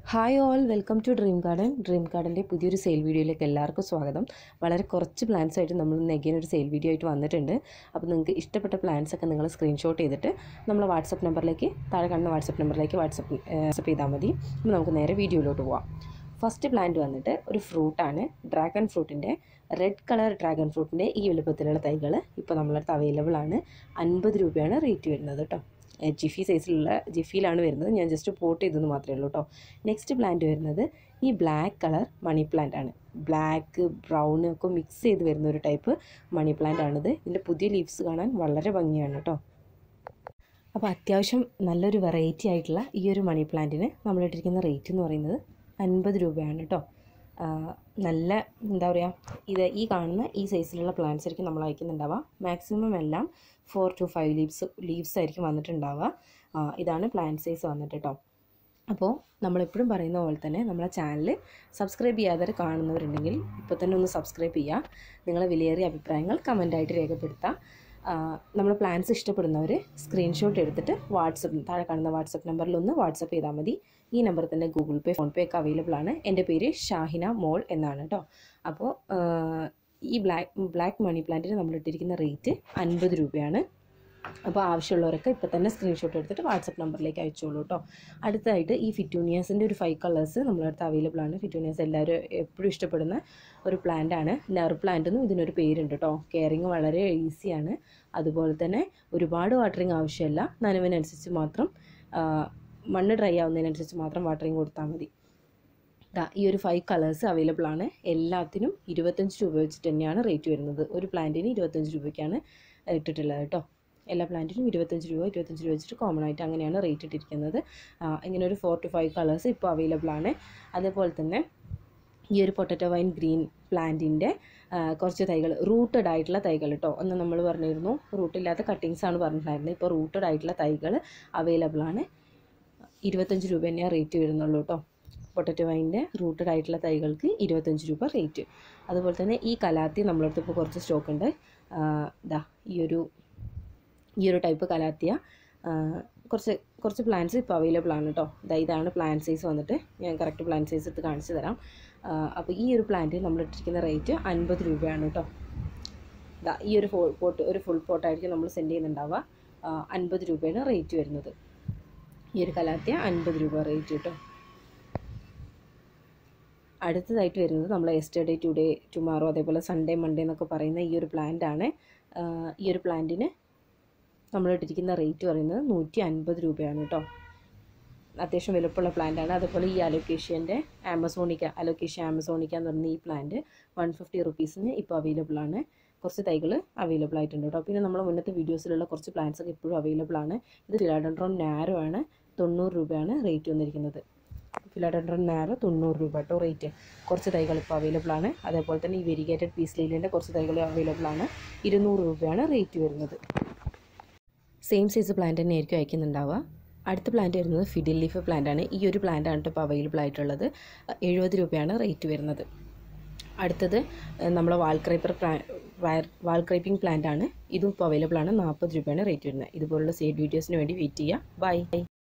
hi all welcome to dream garden ഡ്രീം ഗാർഡൻ്റെ പുതിയൊരു സെയിൽ വീഡിയോയിലേക്ക് എല്ലാവർക്കും സ്വാഗതം വളരെ കുറച്ച് പ്ലാൻസ് ആയിട്ട് നമ്മൾ ഇന്ന് again ഒരു സെയിൽ വീഡിയോ ആയിട്ട് വന്നിട്ടുണ്ട് അപ്പോൾ നിങ്ങൾക്ക് ഇഷ്ടപ്പെട്ട പ്ലാൻസ് ഒക്കെ നിങ്ങൾ സ്ക്രീൻഷോട്ട് ചെയ്തിട്ട് നമ്മൾ വാട്സപ്പ് നമ്പറിലേക്ക് താഴെ കാണുന്ന വാട്സപ്പ് നമ്പറിലേക്ക് വാട്സപ്പ് വാട്സപ്പ് ചെയ്താൽ മതി അപ്പോൾ നമുക്ക് നേരെ വീഡിയോയിലോട്ട് പോവാം ഫസ്റ്റ് പ്ലാന്റ് വന്നിട്ട് ഒരു ഫ്രൂട്ടാണ് ഡ്രാഗൺ ഫ്രൂട്ടിൻ്റെ റെഡ് കളർ ഡ്രാഗൺ ഫ്രൂട്ടിൻ്റെ ഈ വലുപ്പത്തിലുള്ള തൈകൾ ഇപ്പോൾ നമ്മളടുത്ത് അവൈലബിൾ ആണ് അൻപത് രൂപയാണ് റേറ്റ് വരുന്നത് കേട്ടോ ഏഹ് ജിഫി സൈസിലുള്ള ജിഫിയിലാണ് വരുന്നത് ഞാൻ ജസ്റ്റ് പോട്ട് ചെയ്തെന്ന് മാത്രമേ ഉള്ളൂ കേട്ടോ നെക്സ്റ്റ് പ്ലാന്റ് വരുന്നത് ഈ ബ്ലാക്ക് കളർ മണി പ്ലാന്റ് ആണ് ബ്ലാക്ക് ബ്രൗൺ ഒക്കെ മിക്സ് ചെയ്ത് വരുന്ന ഒരു ടൈപ്പ് മണി പ്ലാന്റ് ആണിത് ഇതിൻ്റെ പുതിയ ലീവ്സ് കാണാൻ വളരെ ഭംഗിയാണ് കേട്ടോ അപ്പോൾ അത്യാവശ്യം നല്ലൊരു വെറൈറ്റി ആയിട്ടുള്ള ഈ ഒരു മണി പ്ലാന്റിന് നമ്മളിട്ടിരിക്കുന്ന റേറ്റ് എന്ന് പറയുന്നത് അൻപത് രൂപയാണ് കേട്ടോ ആ, നല്ല എന്താ പറയുക ഇത് ഈ കാണുന്ന ഈ സൈസിലുള്ള പ്ലാന്റ്സ് ആയിരിക്കും നമ്മൾ അയക്കുന്നുണ്ടാവുക മാക്സിമം എല്ലാം four to five leaves leaves ആയിരിക്കും വന്നിട്ടുണ്ടാവുക ആ, ഇതാണ് പ്ലാന്റ് സൈസ് വന്നിട്ട് കേട്ടോ അപ്പോൾ നമ്മളെപ്പോഴും പറയുന്ന പോലെ തന്നെ നമ്മളെ ചാനൽ സബ്സ്ക്രൈബ് ചെയ്യാതെ കാണുന്നവരുണ്ടെങ്കിൽ ഇപ്പോൾ തന്നെ ഒന്ന് സബ്സ്ക്രൈബ് ചെയ്യുക നിങ്ങളെ വിലയേറിയ അഭിപ്രായങ്ങൾ കമൻ്റായിട്ട് രേഖപ്പെടുത്താം നമ്മൾ പ്ലാൻസ് ഇഷ്ടപ്പെടുന്നവർ സ്ക്രീൻഷോട്ട് എടുത്തിട്ട് വാട്സപ്പ് താഴെ കാണുന്ന വാട്സപ്പ് നമ്പറിൽ ഒന്ന് വാട്സപ്പ് ചെയ്താൽ മതി ഈ നമ്പറിൽ തന്നെ ഗൂഗിൾ പേ ഫോൺ പേ ഒക്കെ അവൈലബിൾ ആണ് എൻ്റെ പേര് ഷാഹിന മോൾ എന്നാണ് കേട്ടോ അപ്പോൾ ഈ ബ്ലാക്ക് ബ്ലാക്ക് മണി പ്ലാന്റിന് നമ്മൾ ഇട്ടിരിക്കുന്ന റേറ്റ് അൻപത് രൂപയാണ് അപ്പോൾ ആവശ്യമുള്ളവരൊക്കെ ഇപ്പോൾ തന്നെ സ്ക്രീൻഷോട്ട് എടുത്തിട്ട് വാട്സപ്പ് നമ്പറിലേക്ക് അയച്ചോളൂ കേട്ടോ അടുത്തതായിട്ട് ഈ ഫിറ്റൂണിയാസിൻ്റെ ഒരു ഫൈവ് കളേഴ്സ് നമ്മളടുത്ത് അവൈലബിൾ ആണ് ഫിറ്റൂണിയാസ് എല്ലാവരും എപ്പോഴും ഇഷ്ടപ്പെടുന്ന ഒരു പ്ലാന്റ് ആണ് നെർ പ്ലാന്റ് എന്നും ഇതിനൊരു പേരുണ്ട് കേട്ടോ കെയറിങ് വളരെ ഈസിയാണ് അതുപോലെ തന്നെ ഒരുപാട് വാട്ടറിങ് ആവശ്യമില്ല നനവിനനുസരിച്ച് മാത്രം ആ, മണ്ണ് ഡ്രൈ ആവുന്നതിനനുസരിച്ച് മാത്രം വാട്ടറിങ് കൊടുത്താൽ മതി ദാ ഈ ഒരു ഫൈവ് കളേഴ്സ് അവൈലബിൾ ആണ് എല്ലാത്തിനും ഇരുപത്തഞ്ച് രൂപ വെച്ചിട്ട് തന്നെയാണ് റേറ്റ് വരുന്നത് ഒരു പ്ലാന്റിന് ഇരുപത്തഞ്ച് രൂപയ്ക്കാണ് ഇട്ടിട്ടുള്ളത് കേട്ടോ എല്ലാ പ്ലാന്റിനും ഇരുപത്തഞ്ച് രൂപ ഇരുപത്തഞ്ച് രൂപ വെച്ചിട്ട് കോമൺ ആയിട്ട് അങ്ങനെയാണ് റേറ്റ് ഇട്ടിരിക്കുന്നത് ആ, ഇങ്ങനെ ഒരു ഫോർ ടു ഫൈവ് കളേഴ്സ് ഇപ്പോൾ അവൈലബിൾ ആണ് അതേപോലെ തന്നെ ഈ ഒരു പൊട്ടറ്റോ വൈൻ ഗ്രീൻ പ്ലാന്റിൻ്റെ കുറച്ച് തൈകൾ റൂട്ടഡ് ആയിട്ടുള്ള തൈകൾ കേട്ടോ ഒന്ന് നമ്മൾ പറഞ്ഞിരുന്നു റൂട്ടില്ലാത്ത കട്ടിങ്സ് ആണ് പറഞ്ഞിട്ടുണ്ടായിരുന്നത് ഇപ്പോൾ റൂട്ടഡ് ആയിട്ടുള്ള തൈകൾ അവൈലബിൾ ആണ് ഇരുപത്തഞ്ച് രൂപ തന്നെയാണ് റേറ്റ് വരുന്നുള്ളൂ കേട്ടോ പൊട്ടറ്റോ വൈൻ്റെ റൂട്ടഡ് ആയിട്ടുള്ള തൈകൾക്ക് ഇരുപത്തഞ്ച് രൂപ റേറ്റ് അതുപോലെ തന്നെ ഈ കലാത്തി നമ്മളടുത്ത് ഇപ്പോൾ കുറച്ച് സ്റ്റോക്ക് ഉണ്ട് ആ, ദാ ഈ ഒരു ഈ ഒരു ടൈപ്പ് കലാത്തിയ ആ, കുറച്ച് കുറച്ച് പ്ലാന്റ്സ് ഇപ്പോൾ അവൈലബിൾ ആണ് കേട്ടോ ദാ ഇതാണ് പ്ലാന്റ് സൈസ് വന്നിട്ട് ഞാൻ കറക്റ്റ് പ്ലാന്റ് സൈസ് എടുത്ത് കാണിച്ചു തരാം ആ, അപ്പോൾ ഈ ഒരു പ്ലാന്റ് നമ്മൾ ഇട്ടിരിക്കുന്ന റേറ്റ് അൻപത് രൂപയാണ് കേട്ടോ ദാ ഈ ഒരു ഫോ പോട്ട് ഒരു ഫുൾ പോട്ടായിരിക്കും നമ്മൾ സെൻഡ് ചെയ്യുന്നുണ്ടാവുക അൻപത് രൂപയാണ് റേറ്റ് വരുന്നത് ഈ ഒരു കലാത്തിയ അൻപത് രൂപ റേറ്റ് കേട്ടോ അടുത്തതായിട്ട് വരുന്നത് നമ്മൾ എസ്റ്റർഡേ ടുഡേ ടുമാറോ അതേപോലെ സൺഡേ മൺഡേ എന്നൊക്കെ പറയുന്ന ഈ ഒരു പ്ലാന്റ് ആണ് ആ, ഈ ഒരു പ്ലാന്റിന് നമ്മൾ ഇട്ടിരിക്കുന്ന റേറ്റ് പറയുന്നത് നൂറ്റി അൻപത് രൂപയാണ് കേട്ടോ അത്യാവശ്യം വലുപ്പമുള്ള പ്ലാന്റ് ആണ് അതുപോലെ ഈ അലോക്കേഷ്യൻ്റെ ആമസോണിക്ക അലോക്കേഷ്യ ആമസോണിക്ക എന്ന് പറയുന്ന ഈ പ്ലാന്റ് വൺ ഫിഫ്റ്റി റുപ്പീസിന് ഇപ്പോൾ അവൈലബിൾ ആണ് കുറച്ച് തൈകൾ അവൈലബിൾ ആയിട്ടുണ്ട് കേട്ടോ പിന്നെ നമ്മൾ മുന്നത്തെ വീഡിയോസിലുള്ള കുറച്ച് പ്ലാന്റ്സ് ഒക്കെ ഇപ്പോഴും അവൈലബിൾ ആണ് ഇത് ഫിലാഡൻഡ്രോൺ നാരോ ആണ് തൊണ്ണൂറ് രൂപയാണ് റേറ്റ് വന്നിരിക്കുന്നത് ഫിലാഡൻഡ്രോൺ നാരോ തൊണ്ണൂറ് രൂപ കേട്ടോ റേറ്റ് കുറച്ച് തൈകൾ ഇപ്പോൾ അവൈലബിൾ ആണ് അതേപോലെ തന്നെ ഈ വെരിഗേറ്റഡ് പീസ് ലീലിൻ്റെ കുറച്ച് തൈകൾ അവൈലബിൾ ആണ് ഇരുന്നൂറ് രൂപയാണ് റേറ്റ് വരുന്നത് സെയിം സൈസ് പ്ലാന്റ് തന്നെ ആയിരിക്കും അയക്കുന്നുണ്ടാവുക അടുത്ത പ്ലാന്റ് വരുന്നത് ഫിഡിൽ ലീഫ് പ്ലാന്റ് ആണ് ഈ ഒരു പ്ലാന്റ് ആണ് ഇപ്പോൾ അവൈലബിൾ ആയിട്ടുള്ളത് എഴുപത് രൂപയാണ് റേറ്റ് വരുന്നത് അടുത്തത് ഏഹ്, നമ്മളെ വാൾക്രൈപ്പർ വാൾക്രൈപ്പിംഗ് പ്ലാന്റ് ആണ് ഇതും ഇപ്പോൾ അവൈലബിൾ ആണ് നാൽപ്പത് രൂപയാണ് റേറ്റ് വരുന്നത് ഇതുപോലുള്ള സെയിൽ വീഡിയോസിന് വേണ്ടി വെയിറ്റ് ചെയ്യുക ബൈ